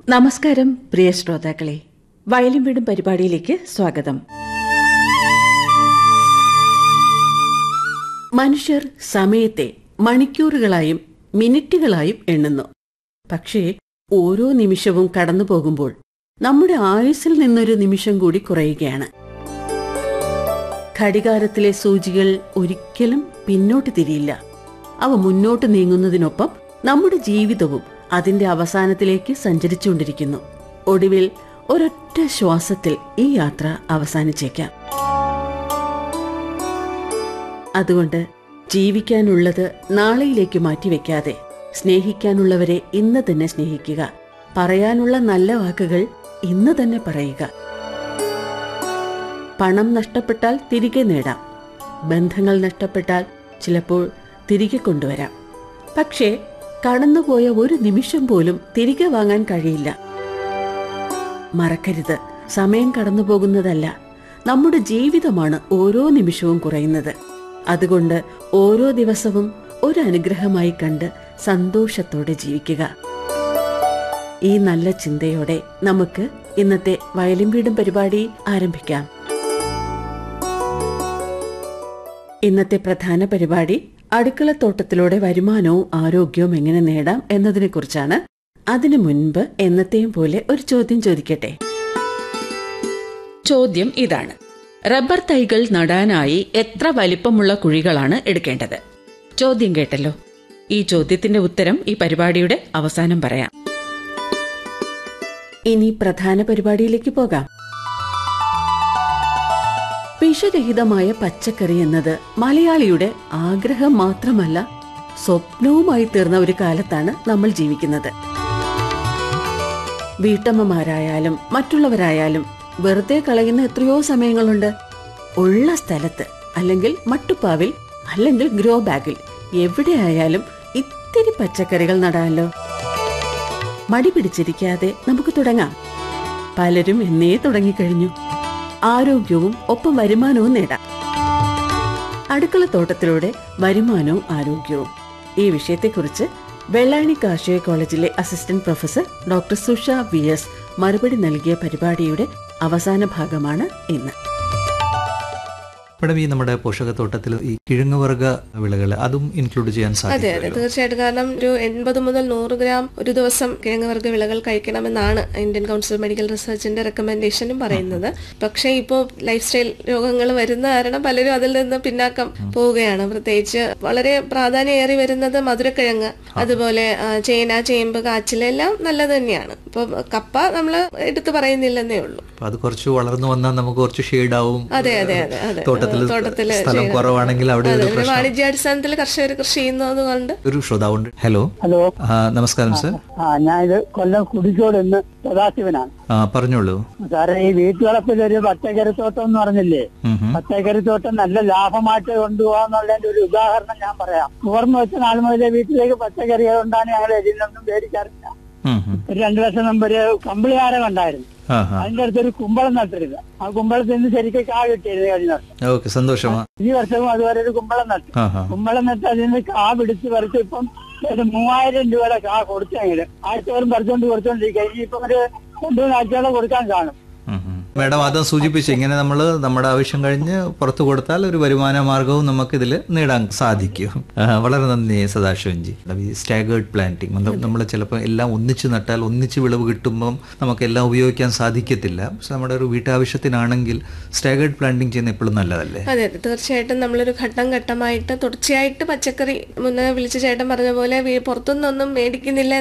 നമസ്കാരം പ്രിയ ശ്രോതാക്കളെ വയലും വീടും പരിപാടിയിലേക്ക് സ്വാഗതം മനുഷ്യർ സമയത്തെ മണിക്കൂറുകളായും മിനിറ്റുകളായും എണ്ണുന്നു പക്ഷേ ഓരോ നിമിഷവും കടന്നു പോകുമ്പോൾ നമ്മുടെ ആയുസ്സിൽ നിന്നൊരു നിമിഷം കൂടി കുറയുകയാണ് ഘടികാരത്തിലെ സൂചികൾ ഒരിക്കലും പിന്നോട്ട് തിരിയില്ല അവ മുന്നോട്ട് നീങ്ങുന്നതിനൊപ്പം നമ്മുടെ ജീവിതവും അതിന്റെ അവസാനത്തിലേക്ക് സഞ്ചരിച്ചുകൊണ്ടിരിക്കുന്നു ഒടുവിൽ ഒരൊറ്റ ശ്വാസത്തിൽ ഈ യാത്ര അവസാനിച്ചേക്കാം അതുകൊണ്ട് ജീവിക്കാനുള്ളത് നാളെയിലേക്ക് മാറ്റിവെക്കാതെ സ്നേഹിക്കാനുള്ളവരെ ഇന്ന് തന്നെ സ്നേഹിക്കുക പറയാനുള്ള നല്ല വാക്കുകൾ ഇന്ന് തന്നെ പറയുക പണം നഷ്ടപ്പെട്ടാൽ തിരികെ നേടാം ബന്ധങ്ങൾ നഷ്ടപ്പെട്ടാൽ ചിലപ്പോൾ തിരികെ കൊണ്ടുവരാം പക്ഷേ കടന്നുപോയ ഒരു നിമിഷം പോലും തിരികെ വാങ്ങാൻ കഴിയില്ല മറക്കരുത് സമയം കടന്നു പോകുന്നതല്ല നമ്മുടെ ജീവിതമാണ് ഓരോ നിമിഷവും കുറയുന്നത് അതുകൊണ്ട് ഓരോ ദിവസവും ഒരു അനുഗ്രഹമായി കണ്ട് സന്തോഷത്തോടെ ജീവിക്കുക ഈ നല്ല ചിന്തയോടെ നമുക്ക് ഇന്നത്തെ വയലിൻ വീടും പരിപാടി ആരംഭിക്കാം ഇന്നത്തെ പ്രധാന പരിപാടി അടുക്കളത്തോട്ടത്തിലൂടെ വരുമാനവും ആരോഗ്യവും എങ്ങനെ നേടാം എന്നതിനെക്കുറിച്ചാണ് അതിനു മുൻപ് എന്നത്തെയും പോലെ ഒരു ചോദ്യം ചോദിക്കട്ടെ ചോദ്യം ഇതാണ് റബ്ബർ തൈകൾ നടാനായി എത്ര വലിപ്പമുള്ള കുഴികളാണ് എടുക്കേണ്ടത് ചോദ്യം കേട്ടല്ലോ ഈ ചോദ്യത്തിന്റെ ഉത്തരം ഈ പരിപാടിയുടെ അവസാനം പറയാം ഇനി പ്രധാന പരിപാടിയിലേക്ക് പോകാം വിഷരഹിതമായ പച്ചക്കറി എന്നത് മലയാളിയുടെ ആഗ്രഹം മാത്രമല്ല സ്വപ്നവുമായി തീർന്ന ഒരു കാലത്താണ് നമ്മൾ ജീവിക്കുന്നത് വീട്ടമ്മമാരായാലും മറ്റുള്ളവരായാലും വെറുതെ കളയുന്ന എത്രയോ സമയങ്ങളുണ്ട് ഉള്ള സ്ഥലത്ത് അല്ലെങ്കിൽ മട്ടുപ്പാവിൽ അല്ലെങ്കിൽ ഗ്രോ ബാഗിൽ എവിടെയായാലും ഇത്തിരി പച്ചക്കറികൾ നടാമല്ലോ മടി പിടിച്ചിരിക്കാതെ നമുക്ക് തുടങ്ങാം പലരും എന്നേ തുടങ്ങിക്കഴിഞ്ഞു ആരോഗ്യവും ഒപ്പം വരുമാനവും നേടാം അടുക്കളത്തോട്ടത്തിലൂടെ വരുമാനവും ആരോഗ്യവും ഈ വിഷയത്തെക്കുറിച്ച് വെള്ളാണി കാർഷിക കോളേജിലെ assistant professor doctor Susha V S മറുപടി നൽകിയ പരിപാടിയുടെ അവസാന ഭാഗമാണ് ഇന്ന് മാഡം ഈ നമ്മുടെ പോഷകത്തോട്ടത്തിൽ ഈ കിഴങ്ങുവർഗ വിളകൾ അതും ഇൻക്ലൂഡ് ചെയ്യാൻ അതെ അതെ സാധിക്കും തീർച്ചയായിട്ടും കാരണം ഒരു എൺപത് മുതൽ നൂറ് ഗ്രാം ഒരു ദിവസം കിഴങ്ങുവർഗ്ഗ വിളകൾ കഴിക്കണമെന്നാണ് ഇന്ത്യൻ കൗൺസിൽ മെഡിക്കൽ റിസർച്ചിന്റെ റെക്കമെൻഡേഷനും പറയുന്നത് പക്ഷേ ഇപ്പോൾ ലൈഫ് സ്റ്റൈൽ രോഗങ്ങൾ വരുന്ന കാരണം പലരും അതിൽ നിന്ന് പിന്നാക്കം പോവുകയാണ് പ്രത്യേകിച്ച് വളരെ പ്രാധാന്യമേറി വരുന്നത് മധുരക്കിഴങ്ങ് അതുപോലെ ആ, ചേന ചേമ്പ് കാച്ചിൽ എല്ലാം നല്ലത് തന്നെയാണ് ഇപ്പൊ കപ്പ നമ്മൾ എടുത്തു പറയുന്നില്ലെന്നേ ഉള്ളൂ അപ്പൊ അത് കുറച്ച് വളർന്നു വന്നാൽ നമുക്ക് കുറച്ച് ഷെയ്ഡ് ആവും അതെ അതെ അതെ അതെ തോട്ടത്തിൽ തോട്ടത്തില് സ്ഥലം ചെയ്യണം. കുറവാണെങ്കിൽ അവിടെ അതെ, ഒരു ഒരു പ്രശ്നം വാണിജ്യാടിസ്ഥാനത്തിൽ കർഷകർ കൃഷി ചെയ്യുന്നത് കൊണ്ട് ഒരു ശ്രോതാവുണ്ട് ഹലോ ഹലോ ആ, നമസ്കാരം സർ ആ ഞാനിത് കൊല്ലം കുടിക്കോട് എന്ന് സദാശിവനാണ് ആ പറഞ്ഞോളൂ സാറേ ഈ വീട്ടുവളപ്പിൽ ഒരു പച്ചക്കറിത്തോട്ടം എന്ന് പറഞ്ഞില്ലേ ഉം ഹും. പച്ചക്കറിത്തോട്ടം നല്ല ലാഭമായിട്ട് കൊണ്ടുപോകാന്നുള്ളതിന്റെ ഒരു ഉദാഹരണം ഞാൻ പറയാം ഓർമ്മ വെച്ച നാൾ മുതലേ വീട്ടിലേക്ക് പച്ചക്കറികൾ ഉണ്ടാണ് ഞങ്ങൾ ഇതിൽ നിന്നും മേടിക്കാറില്ല ഉം ഹും. ഒരു രണ്ടു വർഷം മുമ്പ് ഒരു കമ്പിളിയാരം ഉണ്ടായിരുന്നു ആ ഹാ അതിന്റെ അടുത്തൊരു കുമ്പളം നട്ടിരുന്നു ആ കുമ്പളത്തിൽ നിന്ന് ശരിക്കും കാ കിട്ടിയിരുന്നു കഴിഞ്ഞ വർഷം ഓക്കെ സന്തോഷമാ ഈ വർഷവും അതുപോലെ ഒരു കുമ്പളം നട്ടു ആ ഹാ കുമ്പളം നട്ട് അതിൽ നിന്ന് കാ പിടിച്ച് പറിച്ച് ഇപ്പം ഒരു മൂവായിരം രൂപയുടെ കാ കൊടുത്തെങ്കിലും ആഴ്ചകളും പറിച്ചോണ്ട് കൊടുത്തോണ്ടിരിക്കുക ഇനിയിപ്പം ഒരു രണ്ടു മൂന്ന് ആഴ്ചകളെ കൊടുക്കാൻ കാണും ഉം ഹും. മാഡം ആദ്യം സൂചിപ്പിച്ചു ഇങ്ങനെ നമ്മൾ നമ്മുടെ ആവശ്യം കഴിഞ്ഞ് പുറത്തു കൊടുത്താൽ ഒരു വരുമാന മാർഗവും നമുക്ക് ഇതിൽ നേടാൻ സാധിക്കും ആ, വളരെ നന്ദി സദാശിവൻജി ഈ സ്റ്റാഗേർഡ് പ്ലാന്റിങ് നമ്മൾ ചിലപ്പോൾ എല്ലാം ഒന്നിച്ച് നട്ടാൽ ഒന്നിച്ച് വിളവ് കിട്ടുമ്പം നമുക്ക് എല്ലാം ഉപയോഗിക്കാൻ സാധിക്കത്തില്ല പക്ഷെ നമ്മുടെ ഒരു വീട്ടാവശ്യത്തിനാണെങ്കിൽ സ്റ്റാഗേർഡ് പ്ലാന്റിങ് ചെയ്യുന്ന എപ്പോഴും നല്ലതല്ലേ അതെ അതെ തീർച്ചയായിട്ടും നമ്മളൊരു ഘട്ടം ഘട്ടമായിട്ട് തുടർച്ചയായിട്ട് പച്ചക്കറി മുന്നേ വിളിച്ച ചേട്ടൻ പറഞ്ഞ പോലെ വീ- പുറത്തുനിന്നൊന്നും മേടിക്കുന്നില്ല